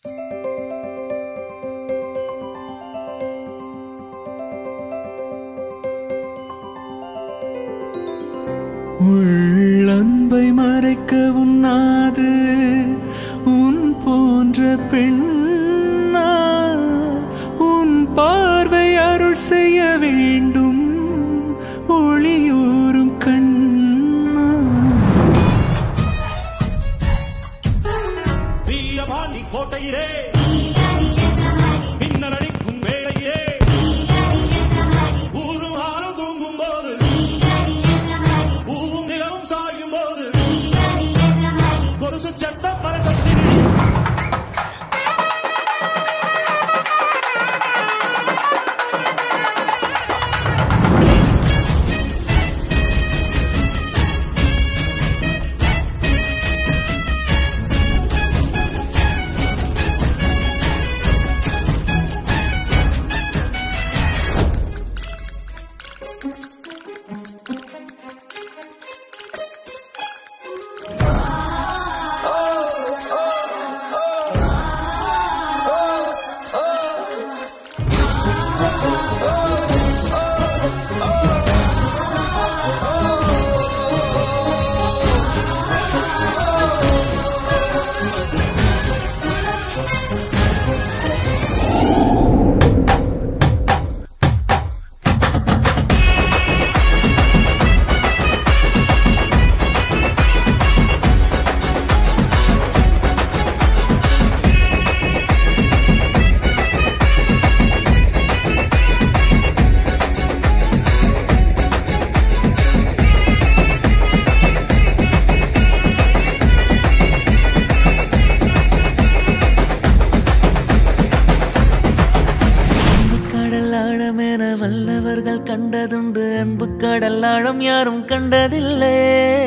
உள்ளன்பை மறைக்க உண்ணாது உன் போன்ற பெண்ணா உன் பார்வை அருள் செய்ய வேண்டும் ஒளியூரும் கண்ணா வீரபாண்டி கோட்டையிலே மின்னலடிக்கும் வேளையிலே ஊரும் ஆறும் தூங்கும் போது பூவும் நிலவும் சாயும் போது கொலுசு சத்தம் மனசத்தில் அன்பு கடல் ஆழமென வல்லவர்கள் கண்டதுண்டு அன்பு கடல் ஆழம் யாரும் கண்டதில்லை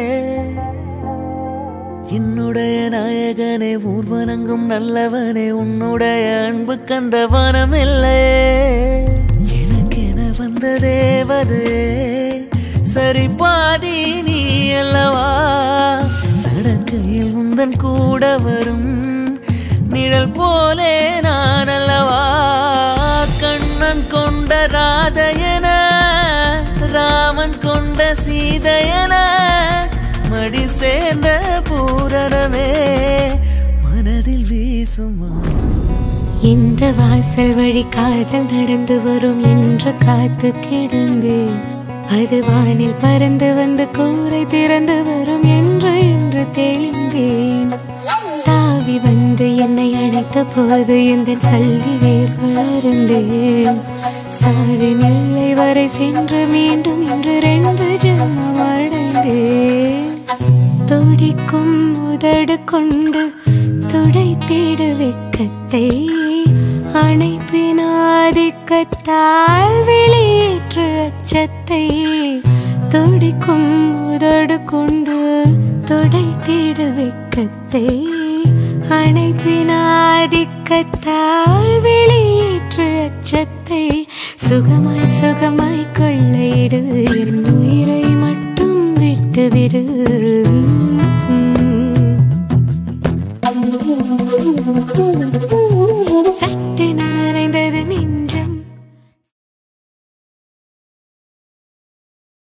என்னுடைய நாயகனே ஊர்வனங்கும் நல்லவனே உன்னுடைய அன்பு கந்த வனமில்லை எனக்கென வந்த தேவதே சரி பாதி நீ அல்லவா நடக்கையில் உந்தன் கூட வரும் நிழல் போலே நான் அல்லவா கண்ணன் கொண்ட ராதையன ராமன் கொண்ட சீதையன மடி சேர்ந்த பூரணமே மனதில் வீசுமா இந்த வாசல் வழி காதல் நடந்து வரும் என்று காத்து கிடந்தேன் அது வானில் பறந்து வந்து கூரை திறந்து வரும் என்று என்று தெளிந்தேன் தாவி வந்து என்னை அழைத்த போது எந்த சல்லி வேர்கள் அருந்தேன் சாவி எல்லை வரை சென்று மீண்டும் இன்று ரெண்டு ஜென்மம் அடைந்தேன் துடிக்கும் உதடு கொண்டு துடை தேடு வெக்கத்தை அணைப்பினாதிக்கத்தால் வெளியேற்று அச்சத்தை துடிக்கும் உதடு கொண்டு துடை தேடு வெக்கத்தை அணைப்பினாதிக்கத்தால் வெளியேற்று அச்சத்தை சுகமாய் சுகமாய் கொள்ளையிடு என் உயிரை மட்டும் விட்டுவிடு